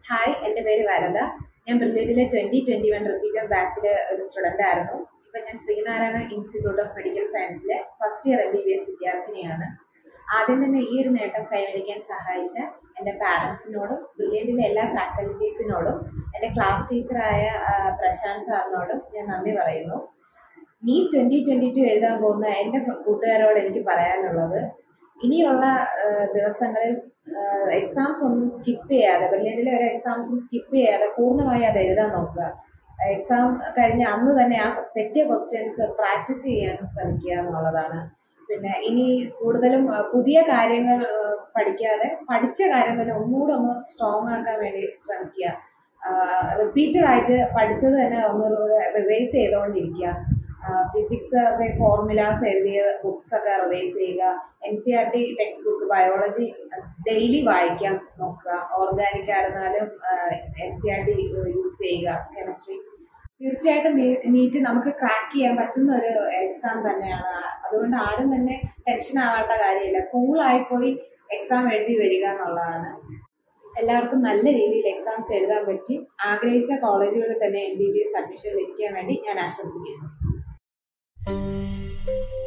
hi എൻ്റെ പേര് വരദ ഞാൻ ബ്രില്യൻറ്റിലെ ട്വൻറ്റി ട്വൻറ്റി വൺ റിപ്പീറ്റർ ബാച്ചിലെ ഒരു സ്റ്റുഡൻ്റ് ആയിരുന്നു ഇപ്പം ഞാൻ ശ്രീനാരായണ ഇൻസ്റ്റിറ്റ്യൂട്ട് ഓഫ് മെഡിക്കൽ സയൻസിലെ first year M B B S വിദ്യാർത്ഥിനിയാണ് ആദ്യം തന്നെ ഈ ഒരു നേട്ടം കൈവരിക്കാൻ സഹായിച്ച എൻ്റെ പാരൻസിനോടും ബ്രില്യൻറ്റിലെ എല്ലാ ഫാക്കൽറ്റീസിനോടും എൻ്റെ ക്ലാസ് ടീച്ചറായ ആ, പ്രശാന്ത് സാറിനോടും ഞാൻ നന്ദി പറയുന്നു നീ ട്വൻ്റി ട്വൻ്റി ടു എഴുതാൻ പോകുന്ന എൻ്റെ ഫ്ര- കൂട്ടുകാരോട് എനിക്ക് പറയാനുള്ളത് ഇനിയുള്ള ആ, ദിവസങ്ങളിൽ എക്സാംസ് ഒന്നും സ്കിപ്പ് ചെയ്യാതെ ബ്രില്യൻറ്റിലെ ഒരു എക്സാംസും സ്കിപ്പ് ചെയ്യാതെ പൂർണ്ണമായി അത് എഴുതാൻ നോക്കുക എക്സാം കഴിഞ്ഞ് അന്ന് തന്നെ ആ തെറ്റിയ ക്വസ്റ്റ്യൻസ് പ്രാക്ടീസ് ചെയ്യാൻ ശ്രമിക്കുക എന്നുള്ളതാണ് പിന്നെ ഇനി കൂടുതലും ആ, പുതിയ കാര്യങ്ങൾ ആ, പഠിക്കാതെ പഠിച്ച കാര്യം തന്നെ ഒന്നുകൂടെ ഒന്ന് സ്ട്രോങ് ആക്കാൻ വേണ്ടി ശ്രമിക്കുക റിപ്പീറ്റഡ് ആയിട്ട് പഠിച്ചത് തന്നെ ഒന്നുകൂടെ റിവൈസ് ചെയ്തുകൊണ്ടിരിക്കുക ഫിസിക്സ് ഒക്കെ ഫോർമുലാസ് എഴുതിയ ബുക്സ് ഒക്കെ റിവൈസ് ചെയ്യുക N C R T textbook biology daily വായിക്കാൻ നോക്കുക ഓർഗാനിക് ആയിരുന്നാലും N C R T use ചെയ്യുക കെമിസ്ട്രി തീർച്ചയായിട്ടും നീറ്റ് നമുക്ക് ക്രാക്ക് ചെയ്യാൻ പറ്റുന്ന ഒരു എക്സാം തന്നെയാണ് അതുകൊണ്ട് ആരും തന്നെ ടെൻഷൻ ആവാത്ത കാര്യമില്ല കൂളായി പോയി എക്സാം എഴുതി വരിക എന്നുള്ളതാണ് എല്ലാവർക്കും നല്ല രീതിയിൽ എക്സാംസ് എഴുതാൻ പറ്റി ആഗ്രഹിച്ച കോളേജുകളിൽ തന്നെ M B B S admission ലഭിക്കാൻ വേണ്ടി ഞാൻ ആശംസിക്കുന്നു